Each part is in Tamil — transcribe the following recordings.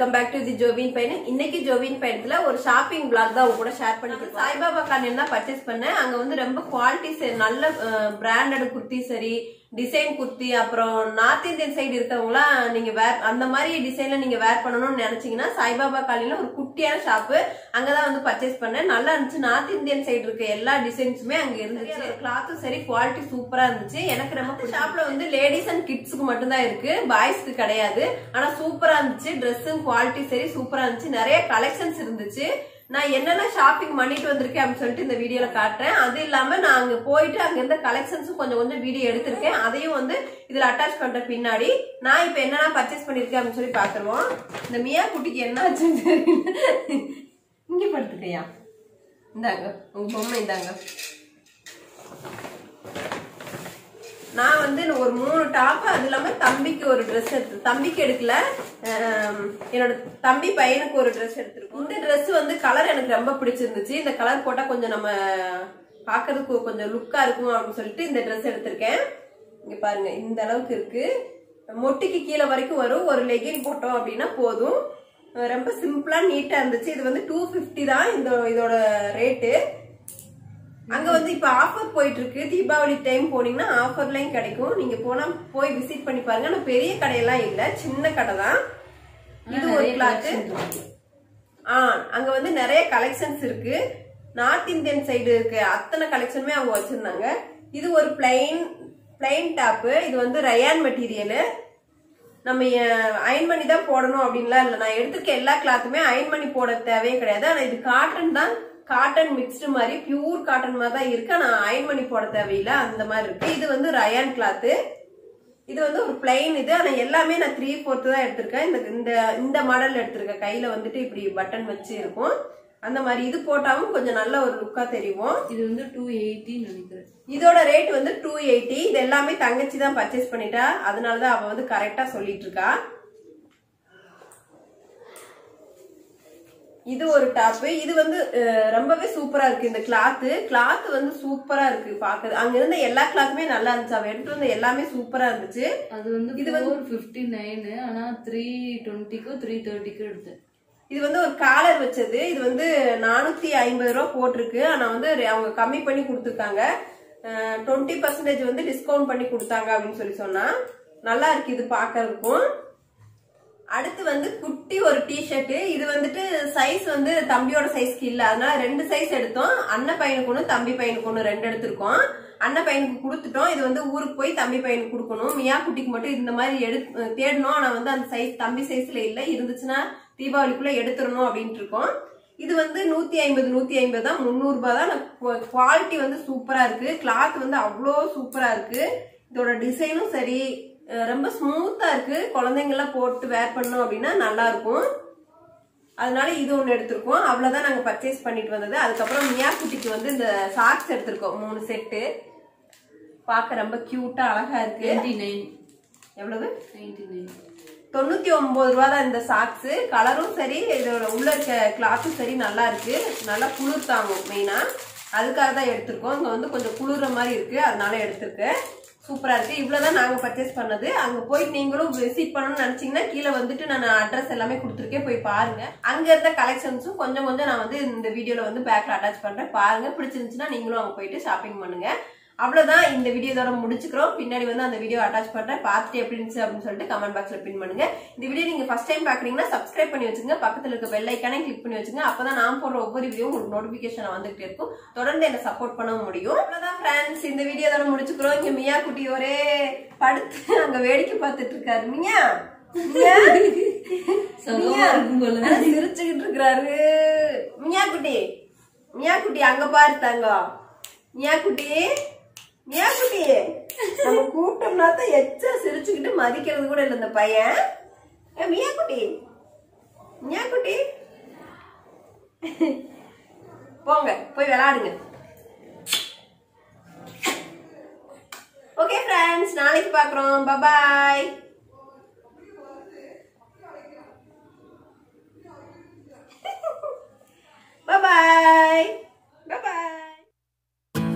வெல்கம் பேக் டு தி ஜோவின் பையன் இன்னைக்கு ஜோவின் பயணத்துல ஒரு ஷாப்பிங் பிளாக் தான் உங்க கூட ஷேர் பண்ணிக்கிறேன் சாய்பாபா கார்டன் தான் பர்ச்சேஸ் பண்ணேன் அங்க வந்து ரொம்ப குவாலிட்டி நல்ல பிராண்டட் குர்த்தி சரி டிசைன் குர்த்தி அப்புறம் நார்த் இந்தியன் சைடு இருக்கவங்களாம் நீங்க வேர் அந்த மாதிரி டிசைன்ல நீங்க வேர் பண்ணணும்னு நினைச்சீங்கன்னா சாய்பாபா காலனில ஒரு குட்டியான ஷாப்பு அங்கதான் வந்து பர்ச்சேஸ் பண்ணேன் நல்லா இருந்துச்சு நார்த் இந்தியன் சைடு இருக்க எல்லா டிசைன்ஸுமே அங்க இருந்துச்சு கிளாத்தும் சரி குவாலிட்டி சூப்பரா இருந்துச்சு எனக்கு ரொம்ப ஷாப்ல வந்து லேடிஸ் அண்ட் கிட்ஸுக்கு மட்டும்தான் இருக்கு பாய்ஸ்க்கு கிடையாது ஆனா சூப்பரா இருந்துச்சு ட்ரெஸ்ஸும் குவாலிட்டி சரி சூப்பரா இருந்துச்சு நிறைய கலெக்ஷன்ஸ் இருந்துச்சு நான் என்னென்ன ஷாப்பிங் பண்ணிட்டு வந்திருக்கேன் அப்படின்னு சொல்லிட்டு இந்த வீடியோல காட்டுறேன் அது இல்லாம நான் அங்க போயிட்டு அங்க இருந்த கலெக்ஷன்ஸும் கொஞ்சம் கொஞ்சம் வீடியோ எடுத்திருக்கேன் அதையும் வந்து இதுல அட்டாச் பண்ற பின்னாடி நான் இப்ப என்னென்ன பர்ச்சேஸ் பண்ணிருக்கேன் அப்படின்னு சொல்லி பாத்துருவோம் இந்த மியா குட்டிக்கு என்ன ஆச்சுன்னு தெரியல இங்க படுத்துக்கையா இந்தாங்க உங்க பொம்மை இந்தாங்க நான் வந்து ஒரு மூணு டாப் அது இல்லாம தம்பிக்கு ஒரு Dress எடுத்து தம்பிக்கு எடுக்கல அஹ் என்னோட தம்பி பையனுக்கு ஒரு Dress எடுத்திருக்கோம் இந்த Dress வந்து கலர் எனக்கு ரொம்ப பிடிச்சிருந்துச்சு இந்த கலர் போட்டா கொஞ்சம் நம்ம பாக்குறதுக்கு கொஞ்சம் லுக்கா இருக்கும் அப்படின்னு சொல்லிட்டு இந்த Dress எடுத்திருக்கேன் இங்க பாருங்க இந்த அளவுக்கு இருக்கு மொட்டிக்கு கீழே வரைக்கும் வரும் ஒரு லெகின் போட்டோம் அப்படின்னா போதும் அஹ் ரொம்ப சிம்பிளா நீட்டா இருந்துச்சு இது வந்து டூ பிப்டி தான் இந்த இதோட ரேட்டு அங்க வந்து இப்ப ஆஃபர் போயிட்டு இருக்கு தீபாவளி டைம் போனீங்கன்னா ஆஃபர்லயும் கிடைக்கும் நீங்க போனா போய் விசிட் பண்ணி பாருங்க ஆனா பெரிய கடையெல்லாம் இல்ல சின்ன கடை தான் இது ஒரு கிளாத் ஆ அங்க வந்து நிறைய கலெக்ஷன்ஸ் இருக்கு நார்த் இந்தியன் சைடு இருக்கு அத்தனை கலெக்ஷனுமே அவங்க வச்சிருந்தாங்க இது ஒரு பிளைன் பிளைன் டாப் இது வந்து ரயான் மெட்டீரியல் நம்ம அயன் பண்ணி தான் போடணும் அப்படின்லாம் இல்லை நான் எடுத்திருக்க எல்லா கிளாத்துமே அயன் பண்ணி போட தேவையே கிடையாது ஆனா இது காட்டன் தான் காட்டன் மிக்ஸ்டு மாதிரி பியூர் காட்டன் மாதிரி தான் இருக்கு ஆனா அயன் பண்ணி போட தேவையில்லை அந்த மாதிரி இருக்கு இது வந்து ரயான் கிளாத்து இது வந்து ஒரு பிளைன் இது ஆனா எல்லாமே நான் த்ரீ ஃபோர்த்து தான் எடுத்திருக்கேன் இந்த இந்த இந்த மாடல் எடுத்திருக்கேன் கையில வந்துட்டு இப்படி பட்டன் வச்சு இருக்கும் அந்த மாதிரி இது போட்டாவும் கொஞ்சம் நல்ல ஒரு லுக்கா தெரியும் இது வந்து டூ எயிட்டின்னு நினைக்கிறேன் இதோட ரேட் வந்து டூ எயிட்டி இது எல்லாமே தங்கச்சி தான் பர்ச்சேஸ் பண்ணிட்டா அதனாலதான் அவ வந்து கரெக்டா சொல்லிட்டு இருக்கா இது ஒரு டாப் இது வந்து அஹ், ரொம்பவே சூப்பரா இருக்கு இந்த கிளாத் கிளாத் வந்து சூப்பரா இருக்கு பாக்குறது அங்க இருந்த எல்லா கிளாத்துமே நல்லா இருந்துச்சு அவ எடுத்து வந்த எல்லாமே சூப்பரா இருந்துச்சு அது வந்து இது ஃபோர் ஃபிஃப்டி நைனு ஆனா த்ரீ டுவெண்ட்டிக்கோ த்ரீ தேர்ட்டிக்கோ எடுத்தேன் இது வந்து ஒரு காலர் வச்சது இது வந்து நானூத்தி ஐம்பது ரூபா போட்டிருக்கு ஆனா வந்து ரெ- அவங்க கம்மி பண்ணி கொடுத்துருக்காங்க டுவெண்ட்டி பர்சன்டேஜ் வந்து டிஸ்கவுண்ட் பண்ணி கொடுத்தாங்க அப்படின்னு சொல்லி சொன்னா நல்லா இருக்கு இது பாக்குறதுக்கும் அடுத்து வந்து குட்டி ஒரு டிஷர்ட் இது வந்துட்டு சைஸ் வந்து தம்பியோட சைஸ்க்கு இல்ல அதனால ரெண்டு சைஸ் எடுத்தோம் அண்ணன் பையனுக்கு ஒண்ணு தம்பி பையனுக்கு ஒண்ணு ரெண்டு எடுத்திருக்கோம் அண்ணன் பையனுக்கு கொடுத்துட்டோம் இது வந்து ஊருக்கு போய் தம்பி பையனுக்கு கொடுக்கணும் மியா குட்டிக்கு மட்டும் இந்த மாதிரி எடு தேடணும் ஆனா வந்து அந்த சைஸ் தம்பி சைஸ்ல இல்ல இருந்துச்சுன்னா தீபாவளிக்குள்ள எடுத்துடணும் அப்படின்ட்டு இருக்கோம் இது வந்து நூத்தி ஐம்பது நூத்தி ஐம்பது தான் முந்நூறு ரூபாய் தான் குவாலிட்டி வந்து சூப்பரா இருக்கு கிளாத் வந்து அவ்வளோ சூப்பரா இருக்கு இதோட டிசைனும் சரி அஹ் ரொம்ப ஸ்மூத்தா இருக்கு குழந்தைங்க எல்லாம் போட்டு வேர் பண்ணோம் அப்படின்னா நல்லா இருக்கும் அதனால இது ஒண்ணு எடுத்திருக்கோம் அவ்வளவுதான் நாங்க பர்ச்சேஸ் பண்ணிட்டு வந்தது அதுக்கப்புறம் மியா குட்டிக்கு வந்து இந்த சாக்ஸ் எடுத்திருக்கோம் மூணு செட்டு பார்க்க ரொம்ப கியூட்டா அழகா இருக்கு டுவெண்ட்டி நைன் எவ்வளவு நைன்டி நைன் தொண்ணூத்தி ஒன்பது ரூபா தான் இந்த சாக்ஸ் கலரும் சரி இதோட உள்ள இருக்க கிளாத்தும் சரி நல்லா இருக்கு நல்லா குளிர் தாங்கும் மெயினா அதுக்காக தான் எடுத்திருக்கோம் இங்க வந்து கொஞ்சம் குளிர்ற மாதிரி இருக்கு அதனால எடுத்திருக்கேன் சூப்பரா இருக்கு இவ்வளவுதான் நாங்க பர்ச்சேஸ் பண்ணது அங்க போய் நீங்களும் விசிட் பண்ணணும்னு நினைச்சீங்கன்னா கீழே வந்துட்டு நான் அட்ரஸ் எல்லாமே கொடுத்துருக்கேன் போய் பாருங்க அங்க இருந்த கலெக்ஷன்ஸும் கொஞ்சம் கொஞ்சம் நான் வந்து இந்த வீடியோல வந்து பேக்ல அட்டாச் பண்றேன் பாருங்க பிடிச்சிருந்துச்சுன்னா நீங்களும் அங்க போயிட்டு ஷாப்பிங் பண்ணுங்க அவ்வளவுதான் இந்த வீடியோ இதோட முடிச்சுக்கிறோம் பின்னாடி வந்து அந்த வீடியோ அட்டாச் பண்றேன் பார்த்துட்டு எப்படி இருந்துச்சு அப்படின்னு சொல்லிட்டு கமெண்ட் பாக்ஸ்ல பின் பண்ணுங்க இந்த வீடியோ நீங்க ஃபர்ஸ்ட் டைம் பாக்குறீங்கன்னா சப்ஸ்கிரைப் பண்ணி வச்சுங்க பக்கத்துல இருக்க பெல் ஐக்கானே கிளிக் பண்ணி வச்சுங்க அப்பதான் நான் போடுற ஒவ்வொரு வீடியோ உங்களுக்கு நோட்டிபிகேஷன் வந்துகிட்டே இருக்கும் தொடர்ந்து என்ன சப்போர்ட் பண்ண முடியும் அவ்வளவுதான் ஃப்ரெண்ட்ஸ் இந்த வீடியோ இதோட முடிச்சுக்கிறோம் இங்க மியா குட்டி ஒரே படுத்து அங்க வேடிக்கை பார்த்துட்டு இருக்காரு மியா மியா சுகமா இருக்கும் போல ஆனா சிரிச்சுக்கிட்டு இருக்காரு மியா குட்டி மியா குட்டி அங்க பாரு தங்கம் மியா குட்டி மியா குட்டி நம்ம கூட்டம்னா தான் எச்சா சிரிச்சுக்கிட்டு மதிக்கிறது கூட இல்ல இந்த பையன் ஏ, மியா குட்டி மியா குட்டி போங்க போய் விளையாடுங்க ஓகே ஃப்ரெண்ட்ஸ் நாளைக்கு பார்க்குறோம் bye bye Bye-bye. Bye-bye.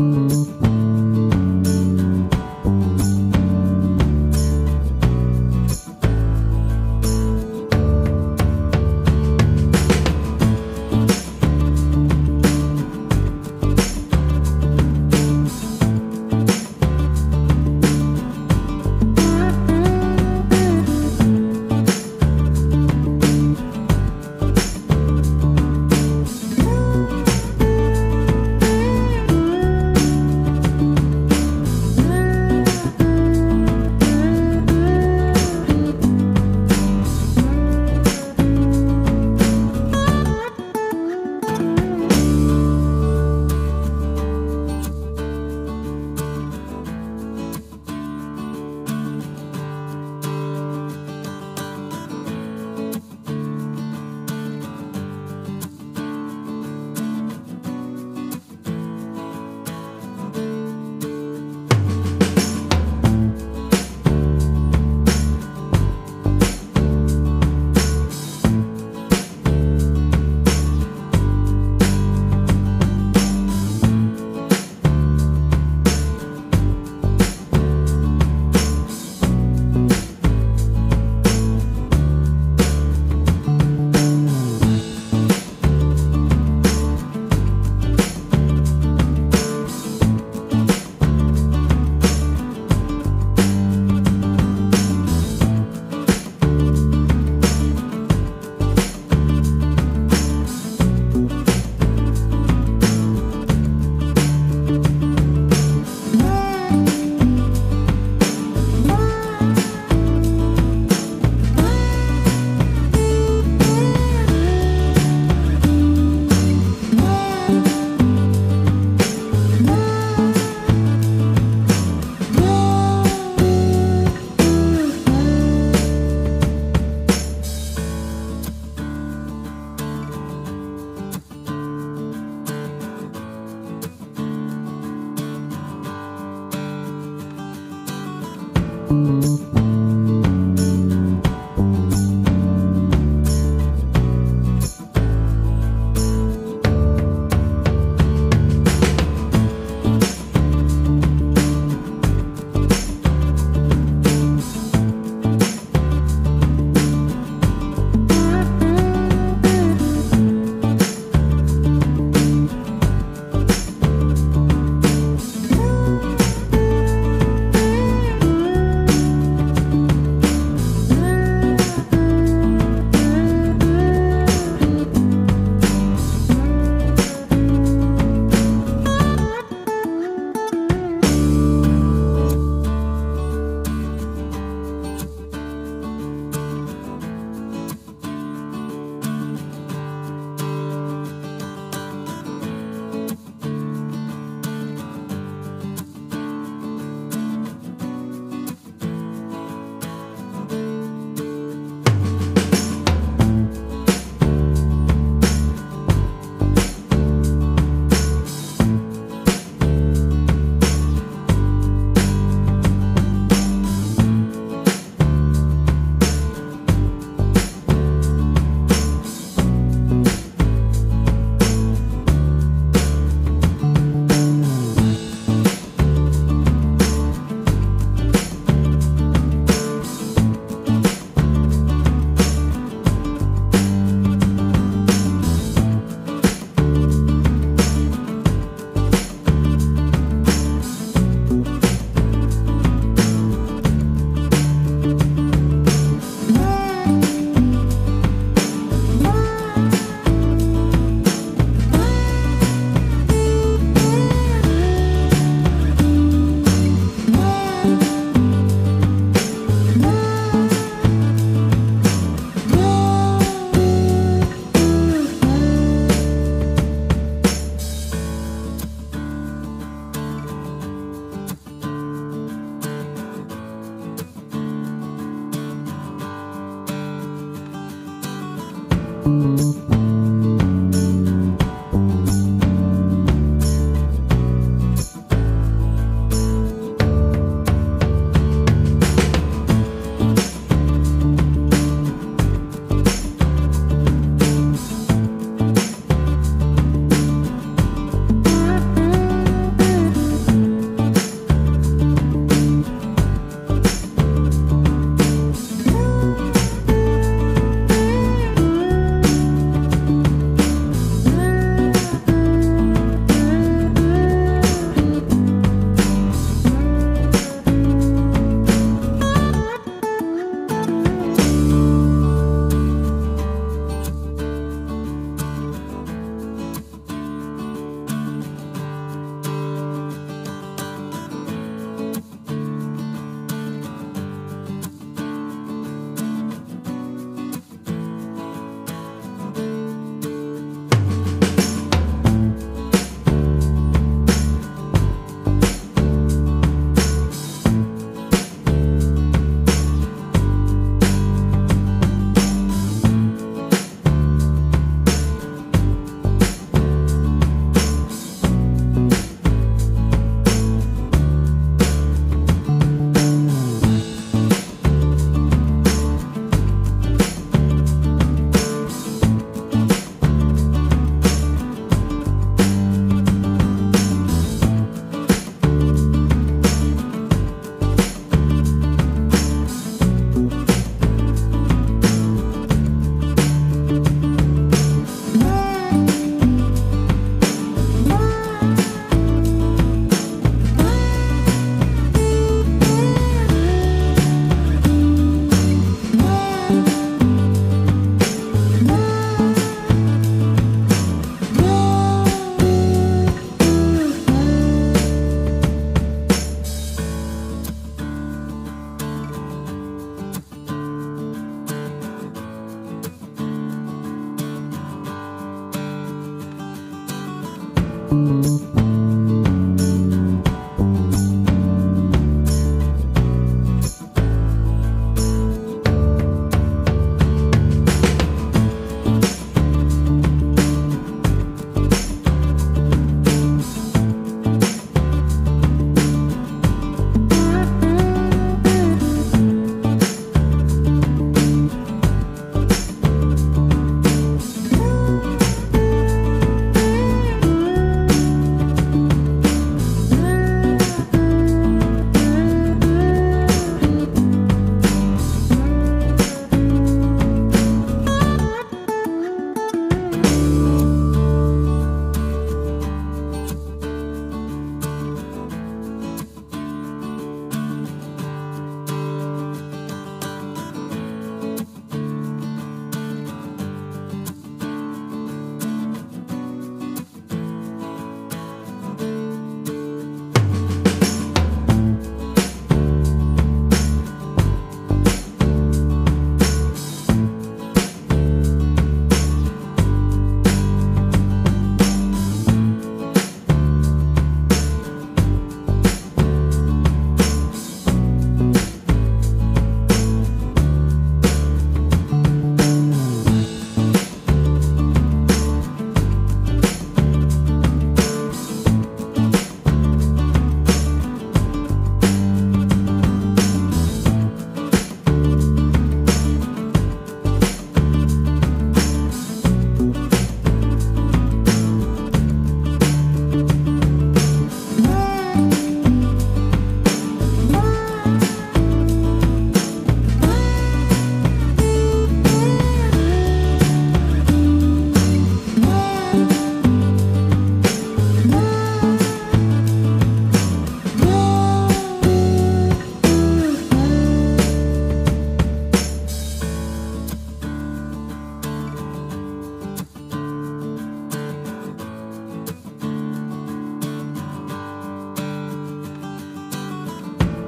Thank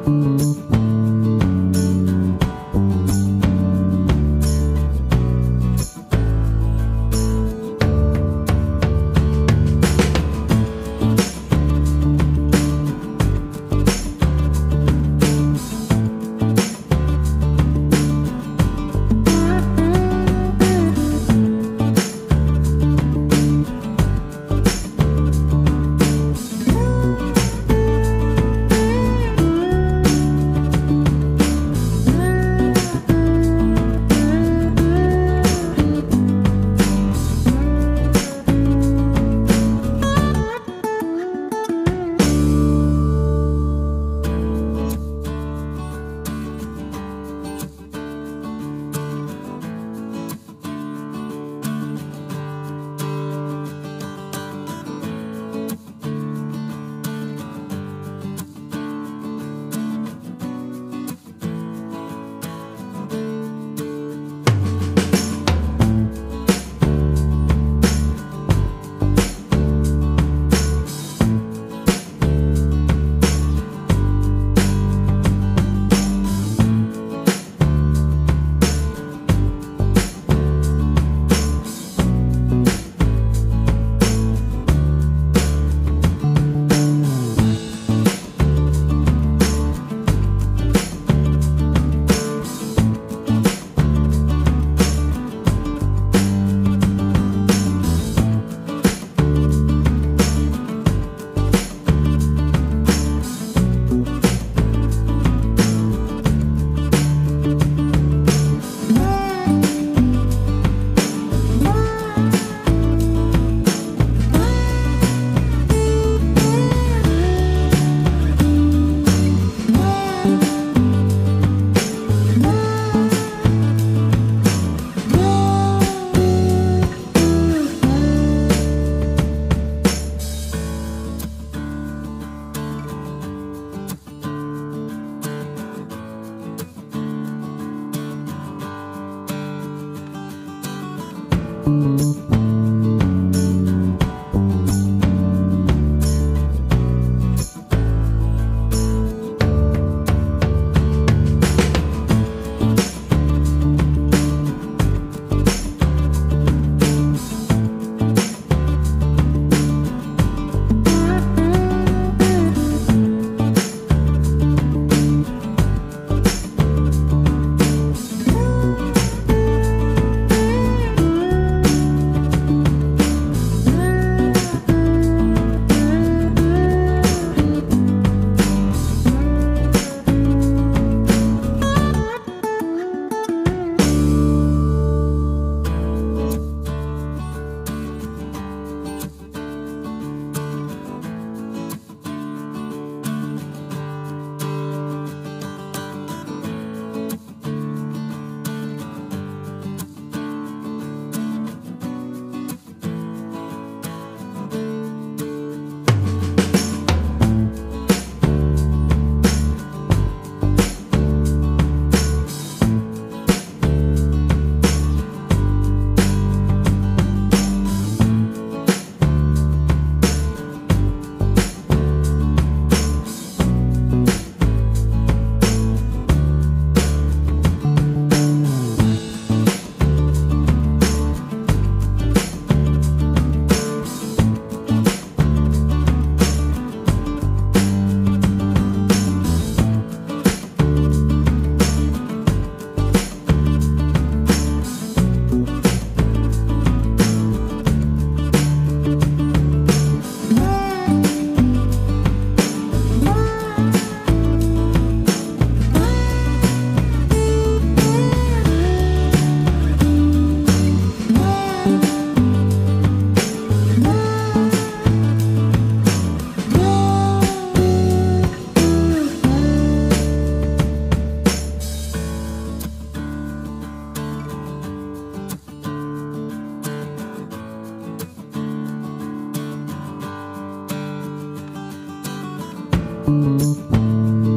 thank you